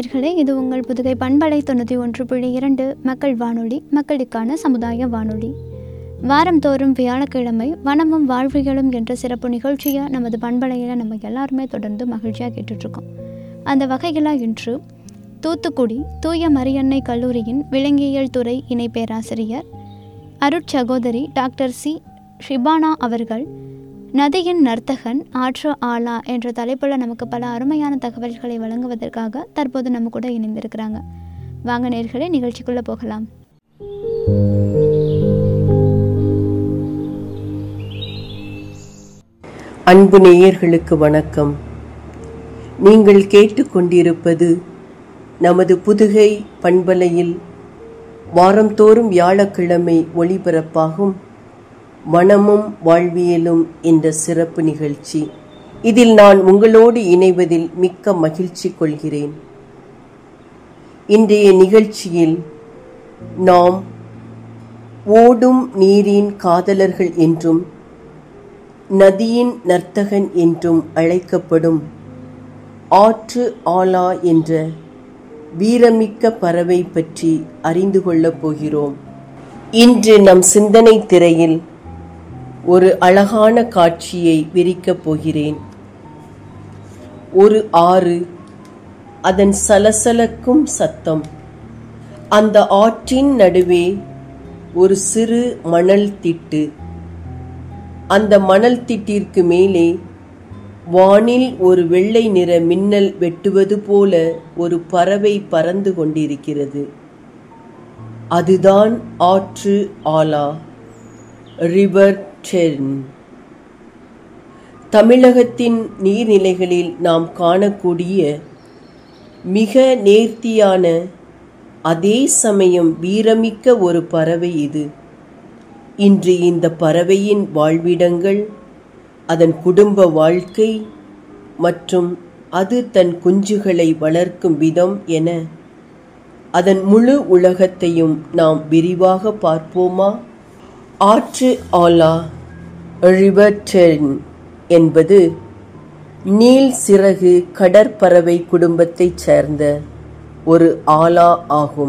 நேயர்களே இது உங்கள் புதுகை பண்பலை தொண்ணூற்றி ஒன்று புள்ளி இரண்டு மக்கள் வானொலி மக்களுக்கான சமுதாய வானொலி வாரந்தோறும் வியாழக்கிழமை வனமும் வாழ்வியலும் என்ற சிறப்பு நிகழ்ச்சியை நமது பண்பலையில் நம்ம எல்லாருமே தொடர்ந்து மகிழ்ச்சியாக கேட்டுட்ருக்கோம் அந்த வகையில் இன்று தூத்துக்குடி தூய மரியன்னை கல்லூரியின் விலங்கியல் துறை இணை பேராசிரியர் அருட்சகோதரி டாக்டர் சி ஷிபானா அவர்கள் நதியின் நர்த்தகன் ஆற்று ஆலா என்ற தலைப்பில் நமக்கு பல அருமையான தகவல்களை வழங்குவதற்காக தற்போது நம்ம கூட இணைந்திருக்கிறாங்க வாங்க நேர்களே நிகழ்ச்சிக்குள்ளே போகலாம் அன்பு நேயர்களுக்கு வணக்கம் நீங்கள் கேட்டுக்கொண்டிருப்பது நமது புதுகை பண்பலையில் வாரந்தோறும் வியாழக்கிழமை ஒளிபரப்பாகும் வனமும் வாழ்வியலும் என்ற சிறப்பு நிகழ்ச்சி இதில் நான் உங்களோடு இணைவதில் மிக்க மகிழ்ச்சி கொள்கிறேன் இன்றைய நிகழ்ச்சியில் நாம் ஓடும் நீரின் காதலர்கள் என்றும் நதியின் நர்த்தகன் என்றும் அழைக்கப்படும் ஆற்று ஆலா என்ற வீரமிக்க பறவை பற்றி அறிந்து கொள்ளப் போகிறோம் இன்று நம் சிந்தனை திரையில் ஒரு அழகான காட்சியை விரிக்கப் போகிறேன் ஒரு ஆறு அதன் சலசலக்கும் சத்தம் அந்த ஆற்றின் நடுவே ஒரு சிறு மணல் திட்டு அந்த மணல் திட்டிற்கு மேலே வானில் ஒரு வெள்ளை நிற மின்னல் வெட்டுவது போல ஒரு பறவை பறந்து கொண்டிருக்கிறது அதுதான் ஆற்று ஆலா ரிவர் டெர்ன் தமிழகத்தின் நீர்நிலைகளில் நாம் காணக்கூடிய மிக நேர்த்தியான அதே சமயம் வீரமிக்க ஒரு பறவை இது இன்று இந்த பறவையின் வாழ்விடங்கள் அதன் குடும்ப வாழ்க்கை மற்றும் அது தன் குஞ்சுகளை வளர்க்கும் விதம் என அதன் முழு உலகத்தையும் நாம் விரிவாக பார்ப்போமா ஆற்று ஆலா ரிவர்டெர்ன் என்பது நீல் சிறகு கடற்பறவை குடும்பத்தைச் சேர்ந்த ஒரு ஆலா ஆகும்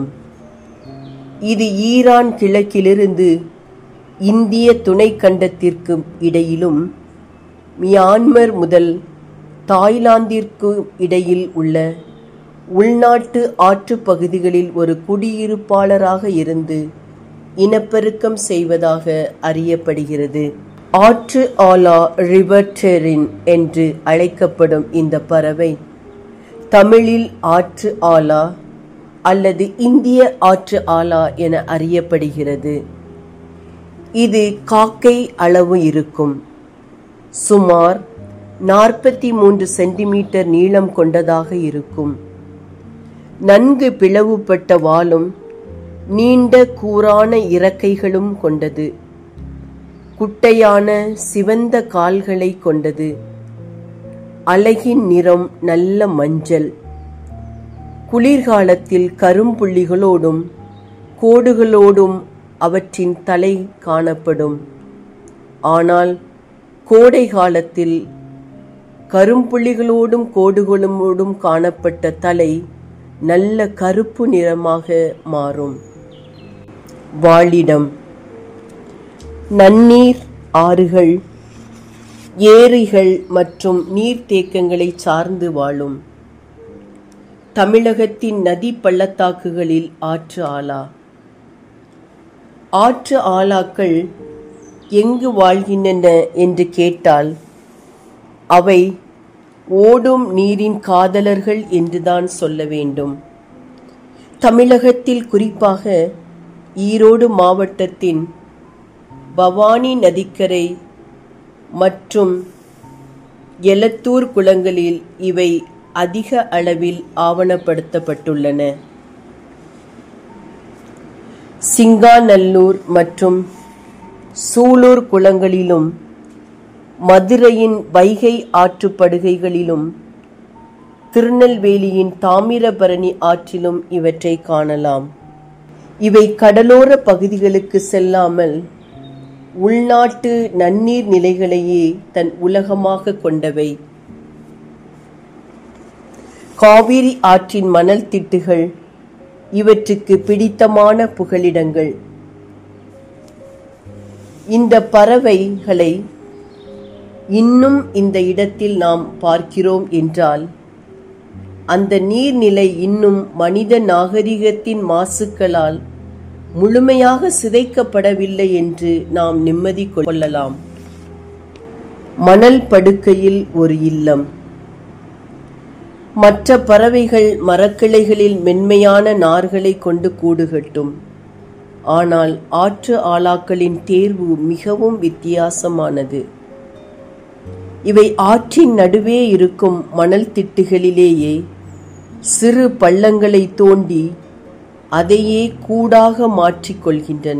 இது ஈரான் கிழக்கிலிருந்து இந்திய துணை கண்டத்திற்கு இடையிலும் மியான்மர் முதல் தாய்லாந்திற்கு இடையில் உள்ள உள்நாட்டு ஆற்றுப் பகுதிகளில் ஒரு குடியிருப்பாளராக இருந்து இனப்பெருக்கம் செய்வதாக அறியப்படுகிறது ஆற்று ஆலா ரிவர்டெரின் என்று அழைக்கப்படும் இந்த பறவை தமிழில் ஆற்று ஆலா அல்லது இந்திய ஆற்று ஆலா என அறியப்படுகிறது இது காக்கை அளவு இருக்கும் சுமார் நாற்பத்தி மூன்று சென்டிமீட்டர் நீளம் கொண்டதாக இருக்கும் நன்கு பிளவுபட்ட வாலும் நீண்ட கூரான இறக்கைகளும் கொண்டது குட்டையான சிவந்த கால்களை கொண்டது அலகின் நிறம் நல்ல மஞ்சள் குளிர்காலத்தில் கரும்புள்ளிகளோடும் கோடுகளோடும் அவற்றின் தலை காணப்படும் ஆனால் கோடை காலத்தில் கரும்புள்ளிகளோடும் கோடுகளோடும் காணப்பட்ட தலை நல்ல கருப்பு நிறமாக மாறும் வாழிடம் நன்னீர் ஆறுகள் ஏரிகள் மற்றும் நீர்த்தேக்கங்களை சார்ந்து வாழும் தமிழகத்தின் நதி பள்ளத்தாக்குகளில் ஆற்று ஆலா ஆற்று ஆலாக்கள் எங்கு வாழ்கின்றன என்று கேட்டால் அவை ஓடும் நீரின் காதலர்கள் என்றுதான் சொல்ல வேண்டும் தமிழகத்தில் குறிப்பாக ஈரோடு மாவட்டத்தின் பவானி நதிக்கரை மற்றும் எலத்தூர் குளங்களில் இவை அதிக அளவில் ஆவணப்படுத்தப்பட்டுள்ளன சிங்காநல்லூர் மற்றும் சூலூர் குளங்களிலும் மதுரையின் வைகை ஆற்றுப்படுகைகளிலும் திருநெல்வேலியின் தாமிரபரணி ஆற்றிலும் இவற்றை காணலாம் இவை கடலோர பகுதிகளுக்கு செல்லாமல் உள்நாட்டு நன்னீர் நிலைகளையே தன் உலகமாக கொண்டவை காவிரி ஆற்றின் மணல் திட்டுகள் இவற்றுக்கு பிடித்தமான புகலிடங்கள் இந்த பறவைகளை இன்னும் இந்த இடத்தில் நாம் பார்க்கிறோம் என்றால் அந்த நீர்நிலை இன்னும் மனித நாகரிகத்தின் மாசுக்களால் முழுமையாக சிதைக்கப்படவில்லை என்று நாம் நிம்மதி கொள்ளலாம் மணல் படுக்கையில் ஒரு இல்லம் மற்ற பறவைகள் மரக்கிளைகளில் மென்மையான நார்களை கொண்டு கூடு கட்டும் ஆனால் ஆற்று ஆலாக்களின் தேர்வு மிகவும் வித்தியாசமானது இவை ஆற்றின் நடுவே இருக்கும் மணல் திட்டுகளிலேயே சிறு பள்ளங்களை தோண்டி அதையே கூடாக மாற்றிக்கொள்கின்றன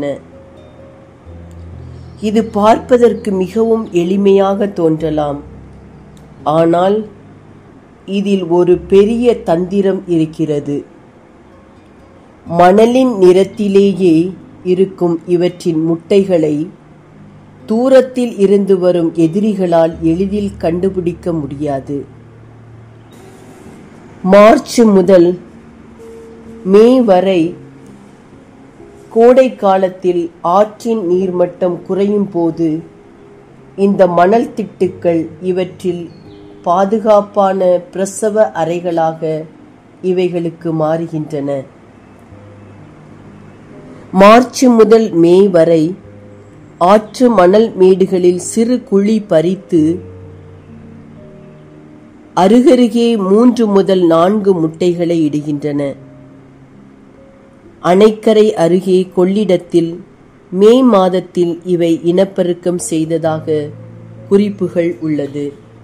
இது பார்ப்பதற்கு மிகவும் எளிமையாக தோன்றலாம் ஆனால் இதில் ஒரு பெரிய தந்திரம் இருக்கிறது மணலின் நிறத்திலேயே இருக்கும் இவற்றின் முட்டைகளை தூரத்தில் இருந்து வரும் எதிரிகளால் எளிதில் கண்டுபிடிக்க முடியாது மார்ச் முதல் மே வரை கோடை காலத்தில் ஆற்றின் நீர்மட்டம் குறையும் போது இந்த மணல் திட்டுக்கள் இவற்றில் பாதுகாப்பான பிரசவ அறைகளாக இவைகளுக்கு மாறுகின்றன மார்ச் முதல் மே வரை ஆற்று மணல் மேடுகளில் சிறு குழி பறித்து அருகருகே மூன்று முதல் நான்கு முட்டைகளை இடுகின்றன அணைக்கரை அருகே கொள்ளிடத்தில் மே மாதத்தில் இவை இனப்பெருக்கம் செய்ததாக குறிப்புகள் உள்ளது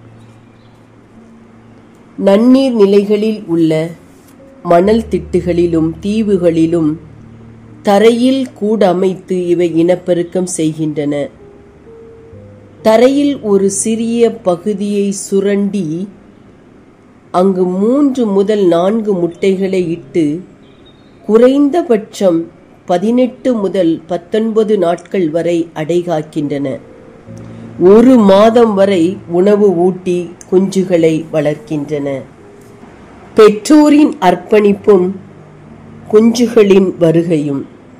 நன்னீர் நிலைகளில் உள்ள மணல் திட்டுகளிலும் தீவுகளிலும் தரையில் கூடமைத்து இவை இனப்பெருக்கம் செய்கின்றன தரையில் ஒரு சிறிய பகுதியை சுரண்டி அங்கு மூன்று முதல் நான்கு முட்டைகளை இட்டு குறைந்தபட்சம் பதினெட்டு முதல் பத்தொன்பது நாட்கள் வரை அடைகாக்கின்றன ஒரு மாதம் வரை உணவு ஊட்டி குஞ்சுகளை வளர்க்கின்றன பெற்றோரின் அர்ப்பணிப்பும் குஞ்சுகளின் வருகையும்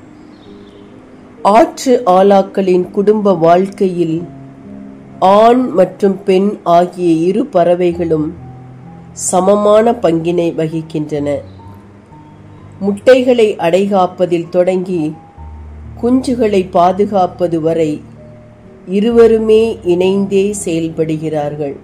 ஆற்று ஆலாக்களின் குடும்ப வாழ்க்கையில் ஆண் மற்றும் பெண் ஆகிய இரு பறவைகளும் சமமான பங்கினை வகிக்கின்றன முட்டைகளை அடைகாப்பதில் தொடங்கி குஞ்சுகளை பாதுகாப்பது வரை இருவருமே இணைந்தே செயல்படுகிறார்கள்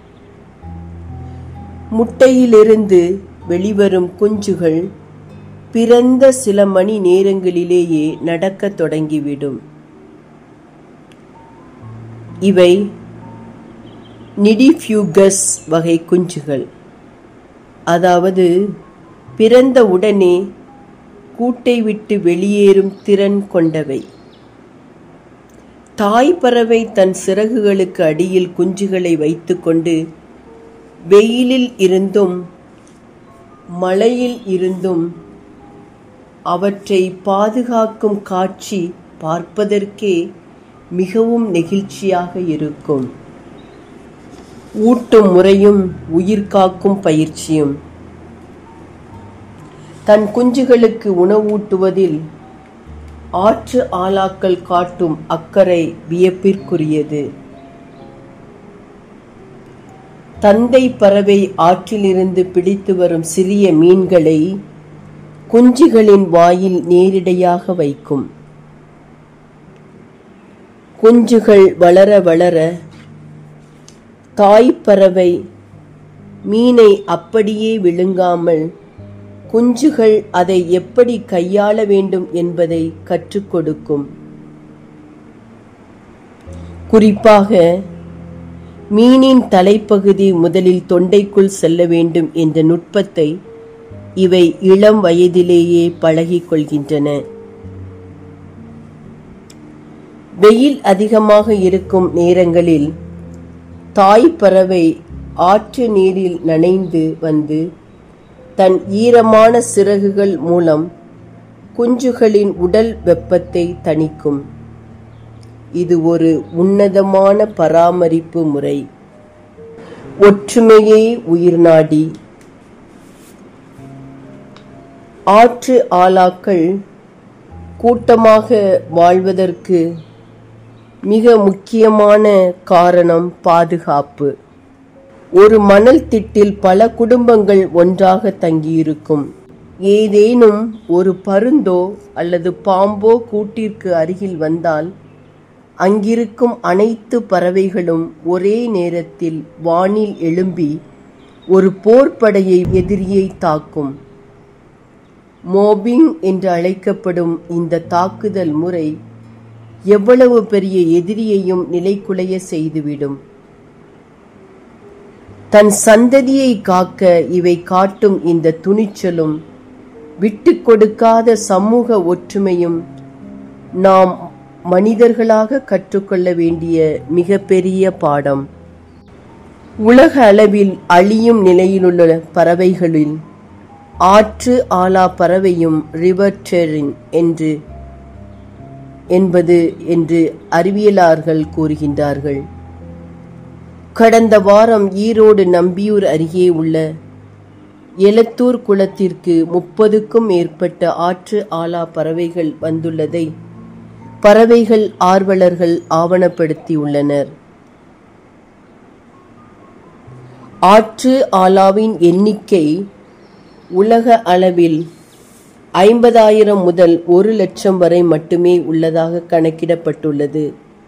முட்டையிலிருந்து வெளிவரும் குஞ்சுகள் பிறந்த சில மணி நேரங்களிலேயே நடக்கத் தொடங்கிவிடும் இவை நிடிஃபியூகஸ் வகை குஞ்சுகள் அதாவது பிறந்த உடனே கூட்டை விட்டு வெளியேறும் திறன் கொண்டவை தாய் பறவை தன் சிறகுகளுக்கு அடியில் குஞ்சுகளை வைத்துக்கொண்டு வெயிலில் இருந்தும் மழையில் இருந்தும் அவற்றை பாதுகாக்கும் காட்சி பார்ப்பதற்கே மிகவும் நெகிழ்ச்சியாக இருக்கும் ஊட்டும் முறையும் உயிர் காக்கும் பயிற்சியும் தன் குஞ்சுகளுக்கு உணவூட்டுவதில் ஆற்று ஆலாக்கள் காட்டும் அக்கறை வியப்பிற்குரியது தந்தை பறவை ஆற்றிலிருந்து பிடித்து வரும் சிறிய மீன்களை குஞ்சுகளின் வாயில் நேரிடையாக வைக்கும் குஞ்சுகள் வளர வளர தாய் பறவை மீனை அப்படியே விழுங்காமல் குஞ்சுகள் அதை எப்படி கையாள வேண்டும் என்பதை கற்றுக் கொடுக்கும் குறிப்பாக மீனின் தலைப்பகுதி முதலில் தொண்டைக்குள் செல்ல வேண்டும் என்ற நுட்பத்தை இவை இளம் வயதிலேயே பழகிக் கொள்கின்றன வெயில் அதிகமாக இருக்கும் நேரங்களில் தாய் பறவை ஆற்று நீரில் நனைந்து வந்து தன் ஈரமான சிறகுகள் மூலம் குஞ்சுகளின் உடல் வெப்பத்தை தணிக்கும் இது ஒரு உன்னதமான பராமரிப்பு முறை ஒற்றுமையே உயிர் நாடி ஆற்று ஆலாக்கள் கூட்டமாக வாழ்வதற்கு மிக முக்கியமான காரணம் பாதுகாப்பு ஒரு மணல் திட்டில் பல குடும்பங்கள் ஒன்றாக தங்கியிருக்கும் ஏதேனும் ஒரு பருந்தோ அல்லது பாம்போ கூட்டிற்கு அருகில் வந்தால் அங்கிருக்கும் அனைத்து பறவைகளும் ஒரே நேரத்தில் வானில் எழும்பி ஒரு போர்ப்படையை எதிரியை தாக்கும் மோபிங் என்று அழைக்கப்படும் இந்த தாக்குதல் முறை எவ்வளவு பெரிய எதிரியையும் நிலைக்குலைய செய்துவிடும் தன் சந்ததியை காக்க இவை காட்டும் இந்த துணிச்சலும் விட்டு கொடுக்காத சமூக ஒற்றுமையும் நாம் மனிதர்களாக கற்றுக்கொள்ள வேண்டிய மிகப்பெரிய பாடம் உலக அளவில் அழியும் நிலையிலுள்ள பறவைகளில் ஆற்று ஆலா பறவையும் ரிவர் டெரின் என்று என்பது என்று அறிவியலாளர்கள் கூறுகின்றார்கள் கடந்த வாரம் ஈரோடு நம்பியூர் அருகே உள்ள எலத்தூர் குளத்திற்கு முப்பதுக்கும் மேற்பட்ட ஆற்று ஆலா பறவைகள் வந்துள்ளதை பறவைகள் ஆர்வலர்கள் ஆவணப்படுத்தியுள்ளனர் ஆற்று ஆலாவின் எண்ணிக்கை உலக அளவில் ஐம்பதாயிரம் முதல் ஒரு லட்சம் வரை மட்டுமே உள்ளதாக கணக்கிடப்பட்டுள்ளது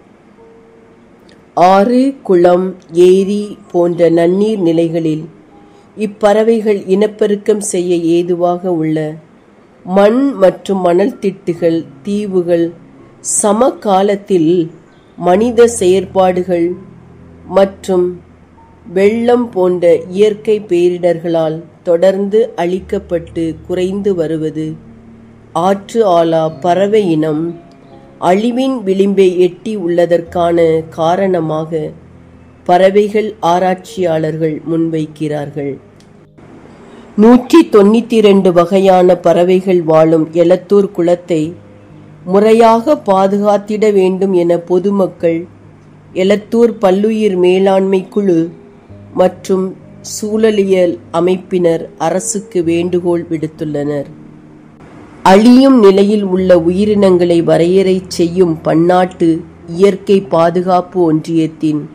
ஆறு குளம் ஏரி போன்ற நன்னீர் நிலைகளில் இப்பறவைகள் இனப்பெருக்கம் செய்ய ஏதுவாக உள்ள மண் மற்றும் மணல் திட்டுகள் தீவுகள் சமகாலத்தில் மனித செயற்பாடுகள் மற்றும் வெள்ளம் போன்ற இயற்கை பேரிடர்களால் தொடர்ந்து அழிக்கப்பட்டு குறைந்து வருவது ஆற்று ஆலா பறவை இனம் அழிவின் விளிம்பை எட்டி உள்ளதற்கான காரணமாக பறவைகள் ஆராய்ச்சியாளர்கள் முன்வைக்கிறார்கள் நூற்றி தொண்ணூத்தி இரண்டு வகையான பறவைகள் வாழும் எலத்தூர் குளத்தை முறையாக பாதுகாத்திட வேண்டும் என பொதுமக்கள் எலத்தூர் பல்லுயிர் மேலாண்மை குழு மற்றும் சூழலியல் அமைப்பினர் அரசுக்கு வேண்டுகோள் விடுத்துள்ளனர் அழியும் நிலையில் உள்ள உயிரினங்களை வரையறை செய்யும் பன்னாட்டு இயற்கை பாதுகாப்பு ஒன்றியத்தின்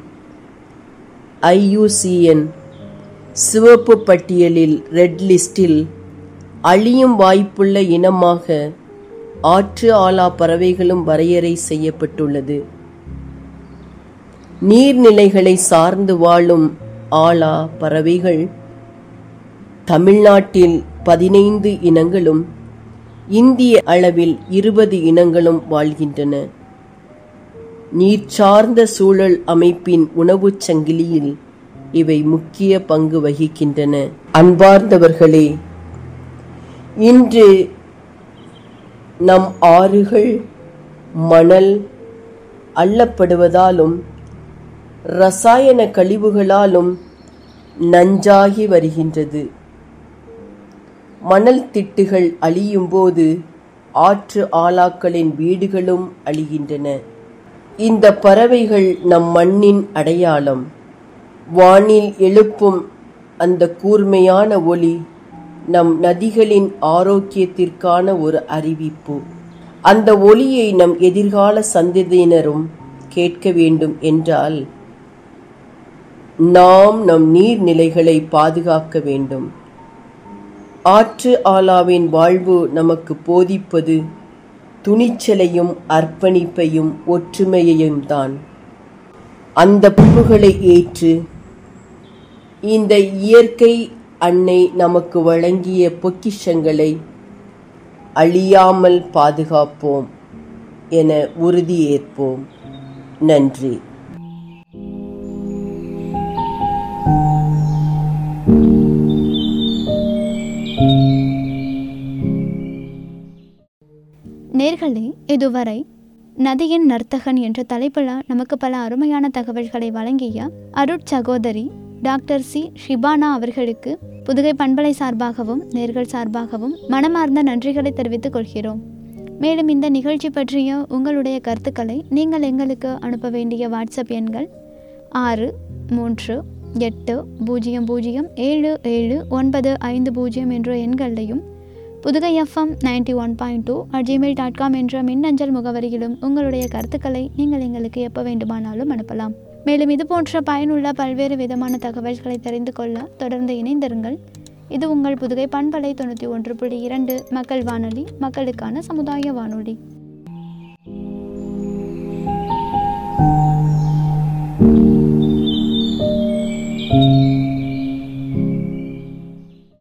ஐயுசிஎன் சிவப்பு பட்டியலில் ரெட் லிஸ்டில் அழியும் வாய்ப்புள்ள இனமாக ஆற்று ஆலா பறவைகளும் வரையறை செய்யப்பட்டுள்ளது நீர்நிலைகளை சார்ந்து வாழும் ஆலா பறவைகள் தமிழ்நாட்டில் பதினைந்து இனங்களும் இந்திய அளவில் இருபது இனங்களும் வாழ்கின்றன நீர் சார்ந்த சூழல் அமைப்பின் உணவுச் சங்கிலியில் இவை முக்கிய பங்கு வகிக்கின்றன அன்பார்ந்தவர்களே இன்று நம் ஆறுகள் மணல் அள்ளப்படுவதாலும் ரசாயன கழிவுகளாலும் நஞ்சாகி வருகின்றது மணல் திட்டுகள் அழியும் போது ஆற்று ஆலாக்களின் வீடுகளும் அழிகின்றன இந்த பறவைகள் நம் மண்ணின் அடையாளம் வானில் எழுப்பும் அந்த கூர்மையான ஒளி நம் நதிகளின் ஆரோக்கியத்திற்கான ஒரு அறிவிப்பு அந்த ஒளியை நம் எதிர்கால சந்ததியினரும் கேட்க வேண்டும் என்றால் நாம் நம் நீர்நிலைகளை பாதுகாக்க வேண்டும் ஆற்று ஆலாவின் வாழ்வு நமக்கு போதிப்பது துணிச்சலையும் அர்ப்பணிப்பையும் ஒற்றுமையையும் தான் அந்த பண்புகளை ஏற்று இந்த இயற்கை அன்னை நமக்கு வழங்கிய பொக்கிஷங்களை அழியாமல் பாதுகாப்போம் என உறுதியேற்போம் நன்றி நேர்களே இதுவரை நதியின் நர்த்தகன் என்ற தலைப்பில் நமக்கு பல அருமையான தகவல்களை வழங்கிய அருட் சகோதரி டாக்டர் சி ஷிபானா அவர்களுக்கு புதுகை பண்பலை சார்பாகவும் நேர்கள் சார்பாகவும் மனமார்ந்த நன்றிகளை தெரிவித்துக் கொள்கிறோம் மேலும் இந்த நிகழ்ச்சி பற்றிய உங்களுடைய கருத்துக்களை நீங்கள் எங்களுக்கு அனுப்ப வேண்டிய வாட்ஸ்அப் எண்கள் ஆறு மூன்று எட்டு பூஜ்ஜியம் பூஜ்ஜியம் ஏழு ஏழு ஒன்பது ஐந்து பூஜ்ஜியம் என்ற எண்களையும் Pudugai FM ninety one point two at Gmail dot com என்ற மின்னஞ்சல் முகவரியிலும் உங்களுடைய கருத்துக்களை நீங்கள் எங்களுக்கு எப்போ வேண்டுமானாலும் அனுப்பலாம் மேலும் இது போன்ற பயனுள்ள பல்வேறு விதமான தகவல்களை தெரிந்து கொள்ள தொடர்ந்து இணைந்திருங்கள் இது உங்கள் புதுகை பண்பலை தொண்ணூற்றி ஒன்று புள்ளி இரண்டு மக்கள் வானொலி மக்களுக்கான சமுதாய வானொலி